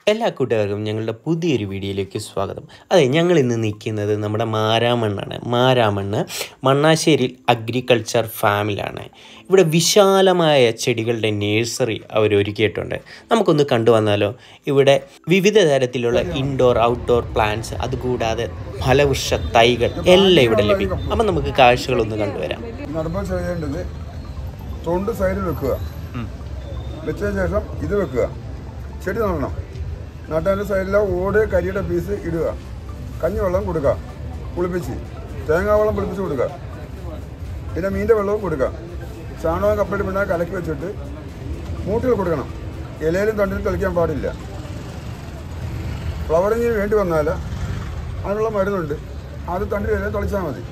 എല്ലാ കൂട്ടുകാർക്കും ഞങ്ങളുടെ പുതിയൊരു വീഡിയോയിലേക്ക് സ്വാഗതം അതെ ഞങ്ങൾ ഇന്ന് നിൽക്കുന്നത് നമ്മുടെ മാരാമണ്ണാണ് മാരാമണ്ണ് മണ്ണാശ്ശേരിയിൽ അഗ്രികൾച്ചർ ഫാമിലാണ് ഇവിടെ വിശാലമായ ചെടികളുടെ നേഴ്സറി അവർ ഒരുക്കിയിട്ടുണ്ട് നമുക്കൊന്ന് കണ്ടുവന്നാലോ ഇവിടെ വിവിധ തരത്തിലുള്ള ഇൻഡോർ ഔട്ട്ഡോർ പ്ലാന്റ്സ് അതുകൂടാതെ ഫലവൃക്ഷ തൈകൾ എല്ലാം ഇവിടെ ലഭിക്കും അപ്പം നമുക്ക് കാഴ്ചകളൊന്ന് കണ്ടുവരാം നടുമ്പോൾ ചെയ്യേണ്ടത് തൊണ്ട് സൈഡിൽ വെക്കുക വെച്ചതിന് ശേഷം ഇത് വെക്കുക ചെടി നടണം നട്ടതിൻ്റെ സൈഡിലെ ഓട് കരിയുടെ പീസ് ഇടുക കഞ്ഞിവെള്ളം കൊടുക്കുക കുളിപ്പിച്ച് തേങ്ങാവെള്ളം പുളിപ്പിച്ച് കൊടുക്കുക പിന്നെ മീൻ്റെ വെള്ളവും കൊടുക്കുക ചാണകം കപ്പലി പിന്നെ കലക്കി വെച്ചിട്ട് മൂട്ടിൽ കൊടുക്കണം ഇലയിലും തണ്ടിലും തെളിക്കാൻ പാടില്ല ഫ്ലവറിങ്ങിന് വേണ്ടി വന്നാൽ അതിനുള്ള മരുന്നുണ്ട് അത് തണ്ടിൽ ഇല തളിച്ചാൽ മതി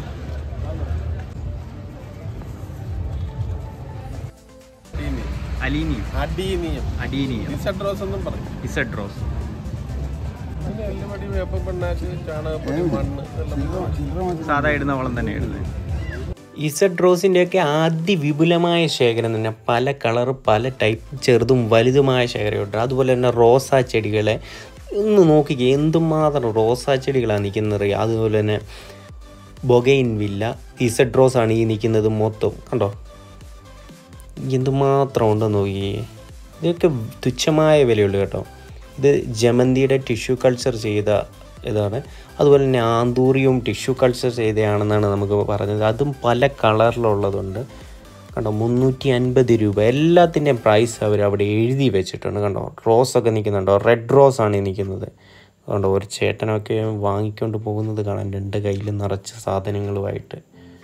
അലീനിയം അടീനിയം അഡീനിയം ഇസഡ്രോസ് എന്നും പറയും ഇസഡ്രോസ് പിന്നെ എല്ലുപടി വേപ്പ പിണ്ണാക്ക് ചാണകപ്പൊടി മണ്ണ് ഇതെല്ലാം ചില്ലറ മാറ്റി സാധാ ഇടുന്ന വളം തന്നെ ഇടുന്നത് ഇസഡ് റോസിൻ്റെയൊക്കെ അതിവിപുലമായ ശേഖരം തന്നെ പല കളർ പല ടൈപ്പ് ചെറുതും വലുതുമായ ശേഖരമുണ്ട് അതുപോലെ തന്നെ റോസാ ചെടികളെ ഒന്ന് നോക്കിക്കേ എന്തുമാത്രം റോസാ ചെടികളാണ് നിൽക്കുന്നത് അതുപോലെ തന്നെ ബൊഗൈൻ വില്ല ഇസഡ് റോസ് ആണ് ഈ നിൽക്കുന്നത് മൊത്തം കണ്ടോ എന്തുമാത്രം ഉണ്ടെന്ന് നോക്കിയേ ഇതൊക്കെ തുച്ഛമായ വിലയുള്ളൂ കേട്ടോ ഇത് ജമന്തിയുടെ ടിഷ്യൂ കൾച്ചർ ചെയ്ത ഇതാണ് അതുപോലെ തന്നെ ആന്തൂറിയും ടിഷ്യൂ കൾച്ചർ ചെയ്തതാണെന്നാണ് നമുക്ക് പറഞ്ഞത് അതും പല കളറിലുള്ളതുണ്ട് കണ്ടോ മുന്നൂറ്റി അൻപത് രൂപ എല്ലാത്തിൻ്റെയും പ്രൈസ് അവർ അവിടെ എഴുതി വെച്ചിട്ടുണ്ട് കണ്ടോ റോസൊക്കെ നിൽക്കുന്നുണ്ടോ റെഡ് റോസ് ആണ് ഈ നിൽക്കുന്നത് കണ്ടോ ഒരു ചേട്ടനൊക്കെ വാങ്ങിക്കൊണ്ട് പോകുന്നത് കാണാൻ രണ്ട് കയ്യിൽ നിറച്ച സാധനങ്ങളുമായിട്ട്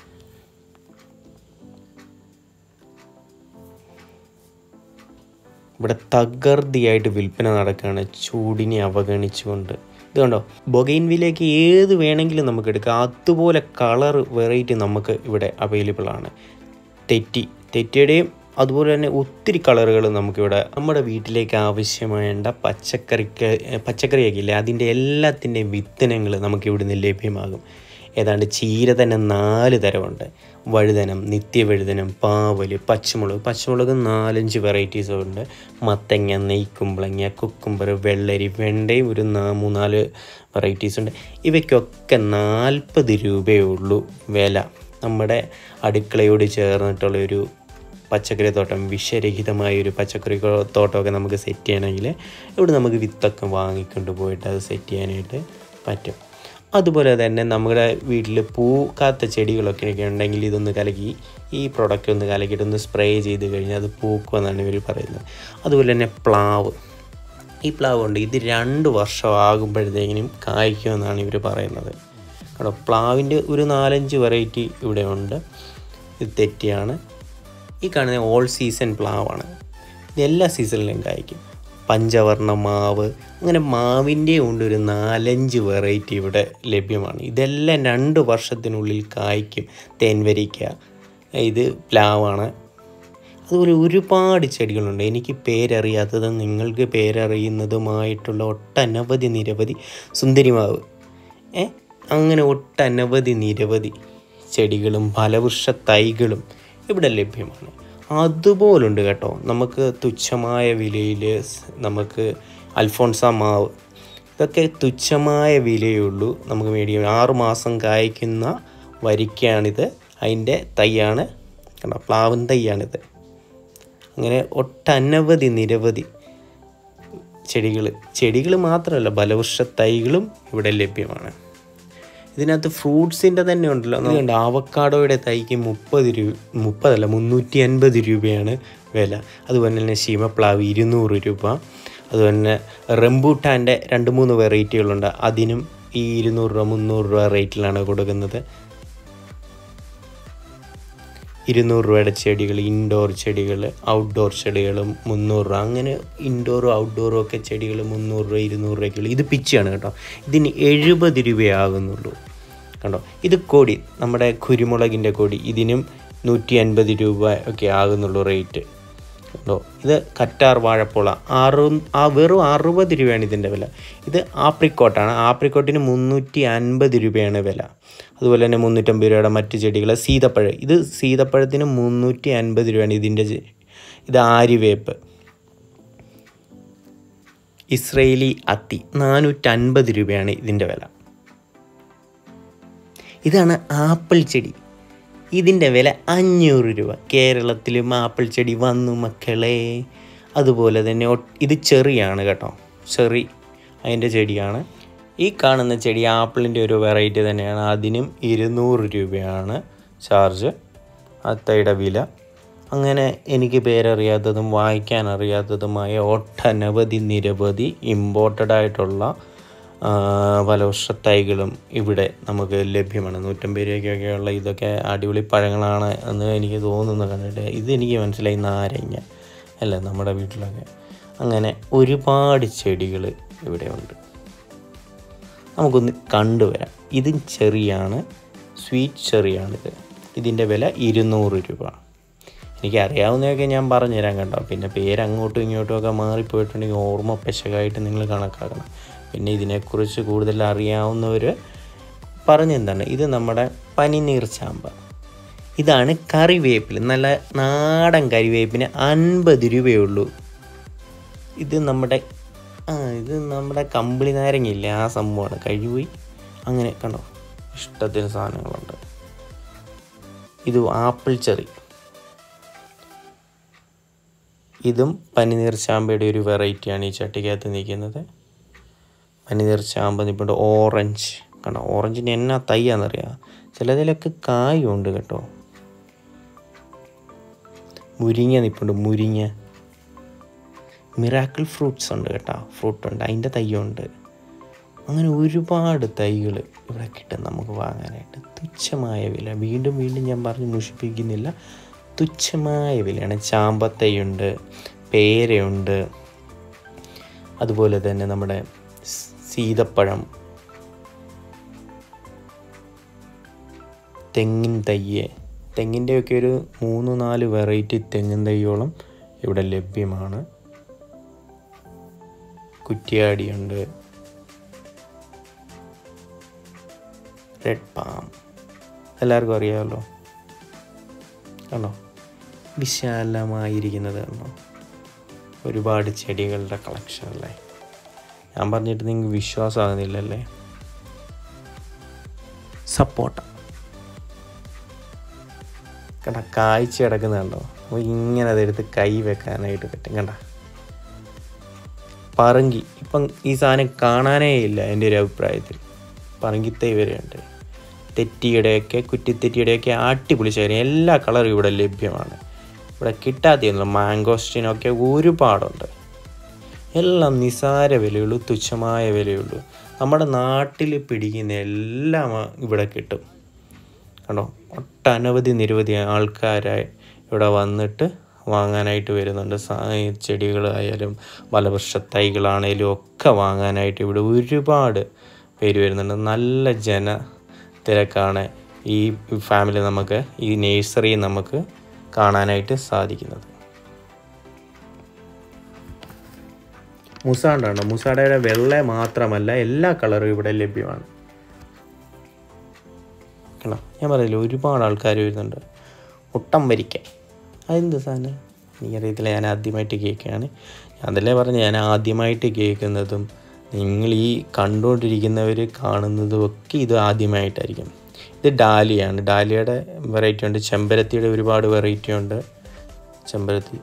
ഇവിടെ തകർതിയായിട്ട് വിൽപ്പന നടക്കുകയാണ് ചൂടിനെ അവഗണിച്ചുകൊണ്ട് ഇത് കണ്ടോ ബൊഗൈൻവിലേക്ക് ഏത് വേണമെങ്കിലും നമുക്ക് എടുക്കാം അതുപോലെ കളർ വെറൈറ്റി നമുക്ക് ഇവിടെ അവൈലബിൾ ആണ് തെറ്റി തെറ്റിയുടെയും അതുപോലെ തന്നെ ഒത്തിരി കളറുകൾ നമുക്കിവിടെ നമ്മുടെ വീട്ടിലേക്ക് ആവശ്യവേണ്ട പച്ചക്കറിക്ക് പച്ചക്കറിയൊക്കെ ഇല്ലേ അതിൻ്റെ എല്ലാത്തിൻ്റെയും വിത്തനങ്ങൾ നമുക്ക് ഇവിടുന്ന് ലഭ്യമാകും ഏതാണ്ട് ചീര തന്നെ നാല് തരമുണ്ട് വഴുതനം നിത്യവഴുതനം പാവല് പച്ചമുളക് പച്ചമുളക് നാലഞ്ച് വെറൈറ്റീസ് ഉണ്ട് മത്തങ്ങ നെയ്ക്കുമ്പളങ്ങ കുക്കുംബർ വെള്ളരി വെണ്ടയും ഒരു നാ മൂന്നാല് വെറൈറ്റീസ് ഉണ്ട് ഇവയ്ക്കൊക്കെ നാൽപ്പത് രൂപയേ ഉള്ളൂ വില നമ്മുടെ അടുക്കളയോട് ചേർന്നിട്ടുള്ള ഒരു പച്ചക്കറി തോട്ടം വിഷരഹിതമായ ഒരു പച്ചക്കറി കോ- തോട്ടമൊക്കെ നമുക്ക് സെറ്റ് ചെയ്യണമെങ്കിൽ ഇവിടെ നമുക്ക് വിത്തൊക്കെ വാങ്ങിക്കൊണ്ട് പോയിട്ട് അത് സെറ്റ് ചെയ്യാനായിട്ട് പറ്റും അതുപോലെ തന്നെ നമ്മുടെ വീട്ടിൽ പൂക്കാത്ത ചെടികളൊക്കെ ഒക്കെ ഉണ്ടെങ്കിൽ ഇതൊന്ന് കലക്കി ഈ പ്രൊഡക്റ്റ് ഒന്ന് കലക്കിയിട്ട് ഒന്ന് സ്പ്രേ ചെയ്ത് കഴിഞ്ഞാൽ അത് പൂക്കുമെന്നാണ് ഇവർ പറയുന്നത് അതുപോലെ തന്നെ പ്ലാവ് ഈ പ്ലാവ് ഉണ്ട് ഇത് രണ്ട് വർഷം ആകുമ്പോഴത്തേക്കിനും കായ്ക്കുമെന്നാണ് ഇവർ പറയുന്നത് കേട്ടോ പ്ലാവിൻ്റെ ഒരു നാലഞ്ച് വെറൈറ്റി ഇവിടെ ഉണ്ട് ഇത് തെറ്റിയാണ് ഈ കാണുന്ന ഓൾ സീസൺ പ്ലാവാണ് ഇത് എല്ലാ സീസണിലും കായ്ക്കും പഞ്ചവർണ്ണ മാവ് അങ്ങനെ മാവിൻ്റെ ഉണ്ട് ഒരു നാലഞ്ച് വെറൈറ്റി ഇവിടെ ലഭ്യമാണ് ഇതെല്ലാം രണ്ട് വർഷത്തിനുള്ളിൽ കായ്ക്കും തേൻവരിക്ക ഇത് പ്ലാവാണ് അതുപോലെ ഒരുപാട് ചെടികളുണ്ട് എനിക്ക് പേരറിയാത്തതും നിങ്ങൾക്ക് പേരറിയുന്നതുമായിട്ടുള്ള ഒട്ടനവധി നിരവധി സുന്ദരിമാവ് ഏ അങ്ങനെ ഒട്ടനവധി നിരവധി ചെടികളും ഫലവൃക്ഷ തൈകളും ഇവിടെ ലഭ്യമാണ് അതുപോലുണ്ട് കേട്ടോ നമുക്ക് തുച്ഛമായ വിലയിൽ നമുക്ക് അൽഫോൺസ മാവ് ഇതൊക്കെ തുച്ഛമായ വിലയുള്ളൂ നമുക്ക് മേടിക്കാം ആറ് മാസം കായ്ക്കുന്ന വരിക്കയാണിത് അതിൻ്റെ തൈയാണ് കണ്ടോ പ്ലാവൻ തൈയാണിത് അങ്ങനെ ഒട്ടനവധി നിരവധി ചെടികൾ ചെടികൾ മാത്രമല്ല ഫലവൃക്ഷ തൈകളും ഇവിടെ ലഭ്യമാണ് ഇതിനകത്ത് ഫ്രൂട്ട്സിൻ്റെ തന്നെ ഉണ്ടല്ലോ അതുകൊണ്ട് ആവക്കാഡോയുടെ തൈക്ക് മുപ്പത് രൂപ മുപ്പതല്ല മുന്നൂറ്റി അൻപത് രൂപയാണ് വില അതുപോലെ തന്നെ ശീമപ്ലാവ് ഇരുന്നൂറ് രൂപ അതുപോലെ തന്നെ റംബൂട്ടാൻ്റെ രണ്ട് മൂന്ന് വെറൈറ്റികളുണ്ട് അതിനും ഈ ഇരുന്നൂറ് രൂപ മുന്നൂറ് രൂപ റേറ്റിലാണ് കൊടുക്കുന്നത് ഇരുന്നൂറ് രൂപയുടെ ചെടികൾ ഇൻഡോർ ചെടികൾ ഔട്ട്ഡോർ ചെടികൾ മുന്നൂറ് രൂപ അങ്ങനെ ഇൻഡോറും ഔട്ട്ഡോറും ഒക്കെ ചെടികൾ മുന്നൂറ് രൂപ ഇരുന്നൂറ് രൂപയ്ക്കുള്ളൂ ഇത് പിച്ചാണ് കേട്ടോ ഇതിന് എഴുപത് രൂപയാകുന്നുള്ളൂ കണ്ടോ ഇത് കൊടി നമ്മുടെ കുരുമുളകിൻ്റെ കൊടി ഇതിനും നൂറ്റി അൻപത് രൂപ ഒക്കെ ആകുന്നുള്ളൂ റേറ്റ് കേട്ടോ ഇത് കറ്റാർ വാഴപ്പോള ആറു ആ വെറും അറുപത് രൂപയാണ് ഇതിൻ്റെ വില ഇത് ആപ്രിക്കോട്ടാണ് ആപ്രിക്കോട്ടിന് മുന്നൂറ്റി അൻപത് രൂപയാണ് വില അതുപോലെ തന്നെ മുന്നൂറ്റമ്പത് രൂപയുടെ മറ്റ് ചെടികൾ സീതപ്പഴം ഇത് സീതപ്പഴത്തിന് മുന്നൂറ്റി അൻപത് രൂപയാണ് ഇതിൻ്റെ ചെ- ഇത് ആര്യവേപ്പ് ഇസ്രയേലി അത്തി നാനൂറ്റൻപത് രൂപയാണ് ഇതിൻ്റെ വില ഇതാണ് ആപ്പിൾ ചെടി ഇതിൻ്റെ വില അഞ്ഞൂറ് രൂപ കേരളത്തിലും ആപ്പിൾ ചെടി വന്നു മക്കളെ അതുപോലെ തന്നെ ഒ- ഇത് ചെറിയാണ് കേട്ടോ ചെറി അതിൻ്റെ ചെടിയാണ് ഈ കാണുന്ന ചെടി ആപ്പിളിൻ്റെ ഒരു വെറൈറ്റി തന്നെയാണ് അതിനും ഇരുന്നൂറ് രൂപയാണ് ചാർജ് അത്തയുടെ വില അങ്ങനെ എനിക്ക് പേരറിയാത്തതും വായിക്കാൻ അറിയാത്തതുമായ ഒട്ടനവധി നിരവധി ഇമ്പോർട്ടഡ് ആയിട്ടുള്ള ആ, ഫലവൃക്ഷത്തൈകളും ഇവിടെ നമുക്ക് ലഭ്യമാണ് നൂറ്റമ്പത് രൂപയ്ക്കൊക്കെയുള്ള ഇതൊക്കെ അടിപൊളി പഴങ്ങളാണ് എന്ന് എനിക്ക് തോന്നുന്നു കണ്ടിട്ട് ഇത് എനിക്ക് മനസ്സിലായി നാരങ്ങ അല്ല നമ്മുടെ വീട്ടിലൊക്കെ അങ്ങനെ ഒരുപാട് ചെടികൾ ഇവിടെ ഉണ്ട് നമുക്കൊന്ന് കണ്ടുവരാം ഇതും ചെറിയാണ് സ്വീറ്റ് ചെറിയാണിത് ഇതിൻ്റെ വില ഇരുന്നൂറ് രൂപ എനിക്ക് അറിയാവുന്നതൊക്കെ ഞാൻ പറഞ്ഞുതരാം കേട്ടോ പിന്നെ പേര് അങ്ങോട്ടും ഇങ്ങോട്ടും ഒക്കെ മാറിപ്പോയിട്ടുണ്ടെങ്കിൽ ഓർമ്മ പെശകായിട്ട് നിങ്ങൾ കണക്കാക്കണം പിന്നെ ഇതിനെക്കുറിച്ച് കൂടുതൽ അറിയാവുന്നവർ പറഞ്ഞെന്താണ് ഇത് നമ്മുടെ പനിനീർ ചാമ്പ ഇതാണ് കറിവേപ്പില നല്ല നാടൻ കറിവേപ്പിന് അൻപത് രൂപയേ ഉള്ളൂ ഇത് നമ്മുടെ ആ ഇത് നമ്മുടെ കമ്പിളി നാരങ്ങയില്ലേ ആ സംഭവമാണ് കഴിവുപോയി അങ്ങനെ കണ്ടോ ഇഷ്ടത്തിന് സാധനങ്ങളുണ്ട് ഇത് ആപ്പിൾ ചെറി ഇതും പനിനീർ ചാമ്പയുടെ ഒരു വെറൈറ്റിയാണ് ഈ ചട്ടിക്കകത്ത് നിൽക്കുന്നത് പനിനീർ ചാമ്പ നിൽപ്പുണ്ട് ഓറഞ്ച് കണ്ടോ ഓറഞ്ചിന് എന്നാ തയ്യാന്നറിയാം ചിലതിലൊക്കെ കായുണ്ട് കേട്ടോ മുരിങ്ങ നിൽപ്പുണ്ട് മുരിങ്ങ മിറാക്കിൾ ഫ്രൂട്ട്സ് ഉണ്ട് കേട്ടോ ഫ്രൂട്ട് ഉണ്ട് അതിൻ്റെ തയ്യുണ്ട് അങ്ങനെ ഒരുപാട് തൈകൾ ഇവിടെ കിട്ടും നമുക്ക് വാങ്ങാനായിട്ട് തുച്ഛമായ വില വീണ്ടും വീണ്ടും ഞാൻ പറഞ്ഞ് മുഷിപ്പിക്കുന്നില്ല തുച്ഛമായ വിലയാണ് ചാമ്പത്തൈയുണ്ട് പേരയുണ്ട് അതുപോലെ തന്നെ നമ്മുടെ സ് സീതപ്പഴം തെങ്ങിൻ തയ്യ് തെങ്ങിൻ്റെയൊക്കെ ഒരു മൂന്ന് നാല് വെറൈറ്റി തെങ്ങിൻ തയ്യോളം ഇവിടെ ലഭ്യമാണ് കുറ്റിയാടിയുണ്ട് റെഡ് പാം എല്ലാവർക്കും അറിയാമല്ലോ കണ്ടോ വിശാലമായിരിക്കുന്നത് കണ്ടോ ഒരുപാട് ചെടികളുടെ കളക്ഷൻ അല്ലേ ഞാൻ പറഞ്ഞിട്ട് നിങ്ങൾക്ക് വിശ്വാസമാകുന്നില്ലല്ലേ സപ്പോട്ട കണ്ട കായ്ച്ച കിടക്കുന്ന കണ്ടോ നമുക്ക് ഇങ്ങനെ അതെടുത്ത് കൈ വെക്കാനായിട്ട് പറ്റും കണ്ട പറങ്കി ഇപ്പം ഈ സാധനം കാണാനേ ഇല്ല എൻ്റെ ഒരു അഭിപ്രായത്തിൽ പറങ്കിത്തൈ വരെയുണ്ട് തെറ്റിയുടെയൊക്കെ കുറ്റിത്തെറ്റിയുടെയൊക്കെ അടിപൊളിച്ചേരും എല്ലാ കളറും ഇവിടെ ലഭ്യമാണ് ഇവിടെ കിട്ടാത്തതൊന്നുമില്ല മാംഗോസ്റ്റിനൊക്കെ ഒരുപാടുണ്ട് എല്ലാം നിസാര വിലയുള്ളൂ തുച്ഛമായ വിലയുള്ളൂ നമ്മുടെ നാട്ടിൽ പിടിക്കുന്ന എല്ലാം ആ ഇവിടെ കിട്ടും കണ്ടോ ഒട്ടനവധി നിരവധി ആൾക്കാരായി ഇവിടെ വന്നിട്ട് വാങ്ങാനായിട്ട് വരുന്നുണ്ട് സാ- ഈ ചെടികളായാലും വലവൃക്ഷ തൈകളാണേലും ഒക്കെ വാങ്ങാനായിട്ട് ഇവിടെ ഒരുപാട് പേര് വരുന്നുണ്ട് നല്ല ജന തിരക്കാണ് ഈ ഫാമിലി നമുക്ക് ഈ നേഴ്സറി നമുക്ക് കാണാനായിട്ട് സാധിക്കുന്നത് മുസാണ്ടാണ് മുസാടയുടെ വെള്ള മാത്രമല്ല എല്ലാ കളറും ഇവിടെ ലഭ്യമാണ് കണ്ടോ ഞാൻ പറയില്ല ഒരുപാട് ആൾക്കാർ വരുന്നുണ്ട് ഒട്ടം വരിക്ക അതെന്ത് സാധനം എനിക്കറിയത്തില്ല ഞാൻ ആദ്യമായിട്ട് കേൾക്കുകയാണ് ഞാൻ അതല്ലേ പറഞ്ഞ് ഞാൻ ആദ്യമായിട്ട് കേൾക്കുന്നതും നിങ്ങൾ ഈ കണ്ടുകൊണ്ടിരിക്കുന്നവർ കാണുന്നതും ഒക്കെ ഇത് ആദ്യമായിട്ടായിരിക്കും ഇത് ഡാലിയാണ് ഡാലിയയുടെ വെറൈറ്റി ഉണ്ട് ചെമ്പരത്തിയുടെ ഒരുപാട് വെറൈറ്റി ഉണ്ട് ചെമ്പരത്തി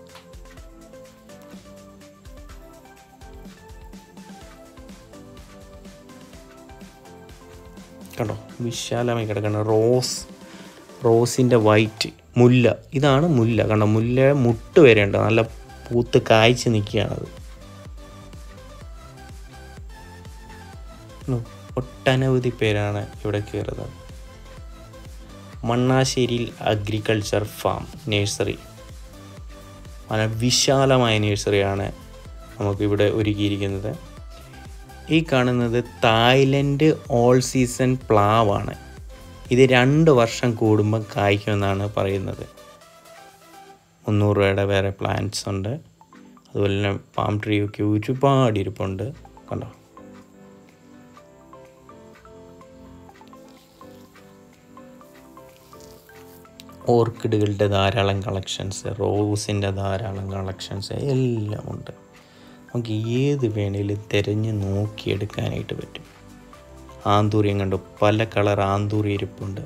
കണ്ടോ വിശാലമായി കിടക്കുന്ന റോസ് റോസിൻ്റെ വൈറ്റ് മുല്ല ഇതാണ് മുല്ല കണ്ടോ മുല്ല മുട്ട് വരെ ഉണ്ട് നല്ല പൂത്ത് കായ്ച്ച് നിൽക്കുകയാണത് കണ്ടോ? ഒട്ടനവധി പേരാണ് ഇവിടെ കയറുന്നത് മണ്ണാശ്ശേരിയിൽ അഗ്രികൾച്ചർ ഫാം നേഴ്സറി വളരെ വിശാലമായ നേഴ്സറിയാണ് നമുക്കിവിടെ ഒരുക്കിയിരിക്കുന്നത് ഈ കാണുന്നത് തായ്ലൻഡ് ഓൾ സീസൺ പ്ലാവാണ് ഇത് രണ്ട് വർഷം കൂടുമ്പം കായ്ക്കുമെന്നാണ് പറയുന്നത് മുന്നൂറ് രൂപയുടെ വേറെ പ്ലാന്റ്സ് ഉണ്ട് അതുപോലെ തന്നെ പാം ട്രീ ഒക്കെ ഒരുപാട് ഇരിപ്പുണ്ട് കണ്ടോ ഓർക്കിഡുകളുടെ ധാരാളം കളക്ഷൻസ് റോസിൻ്റെ ധാരാളം കളക്ഷൻസ് എല്ലാം ഉണ്ട് നമുക്ക് ഏത് വേണേലും തിരഞ്ഞ് നോക്കിയെടുക്കാനായിട്ട് പറ്റും ആന്തൂറിയം കണ്ടു പല കളർ ആന്തൂറി ഇരിപ്പുണ്ട്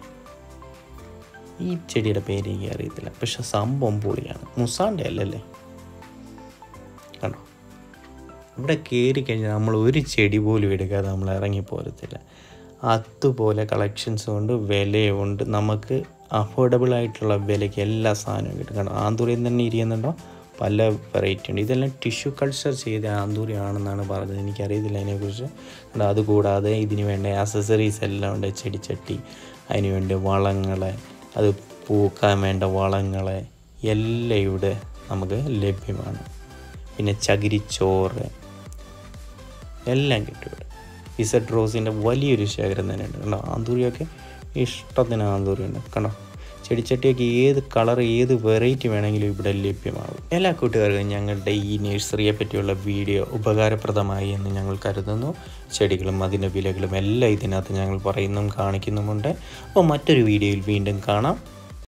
ഈ ചെടിയുടെ പേര് എനിക്ക് അറിയത്തില്ല പക്ഷെ സംഭവം പൊളിയാണ് മുസാൻ്റെ അല്ലല്ലേ കണ്ടോ ഇവിടെ കയറി കഴിഞ്ഞാൽ നമ്മൾ ഒരു ചെടി പോലും എടുക്കാതെ നമ്മൾ ഇറങ്ങി പോരത്തില്ല അതുപോലെ കളക്ഷൻസ് ഉണ്ട് വിലയുണ്ട് നമുക്ക് അഫോർഡബിൾ ആയിട്ടുള്ള വിലയ്ക്ക് എല്ലാ സാധനവും കിട്ടും കാരണം ആന്തൂറിയം തന്നെ ഇരിക്കുന്നുണ്ടോ പല വെറൈറ്റി ഉണ്ട് ഇതെല്ലാം ടിഷ്യൂ കൾച്ചർ ചെയ്ത ആന്തൂറിയാണെന്നാണ് പറഞ്ഞത് എനിക്കറിയത്തില്ല അതിനെക്കുറിച്ച് കാരണം അതുകൂടാതെ ഇതിന് വേണ്ട ആക്സസറീസ് എല്ലാം ഉണ്ട് ചെടിച്ചട്ടി അതിന് വേണ്ടി വളങ്ങളെ അത് പൂക്കാൻ വേണ്ട വളങ്ങളെ എല്ലാം ഇവിടെ നമുക്ക് ലഭ്യമാണ് പിന്നെ ചകിരിച്ചോറ് എല്ലാം കിട്ടും ഇവിടെ ഇസഡ് റോസിൻ്റെ വലിയൊരു ശേഖരം തന്നെയുണ്ട് കണ്ടോ ആന്തൂരിയൊക്കെ ഇഷ്ടത്തിന് ആന്തൂരിയുണ്ട് കണ്ടോ ചെടിച്ചട്ടിയൊക്കെ ഏത് കളർ ഏത് വെറൈറ്റി വേണമെങ്കിലും ഇവിടെ ലഭ്യമാകും എല്ലാ കൂട്ടുകാർക്കും ഞങ്ങളുടെ ഈ നഴ്സറിയെ പറ്റിയുള്ള വീഡിയോ ഉപകാരപ്രദമായി എന്ന് ഞങ്ങൾ കരുതുന്നു ചെടികളും അതിൻ്റെ വിലകളും എല്ലാം ഇതിനകത്ത് ഞങ്ങൾ പറയുന്നും കാണിക്കുന്നുമുണ്ട് അപ്പോൾ മറ്റൊരു വീഡിയോയിൽ വീണ്ടും കാണാം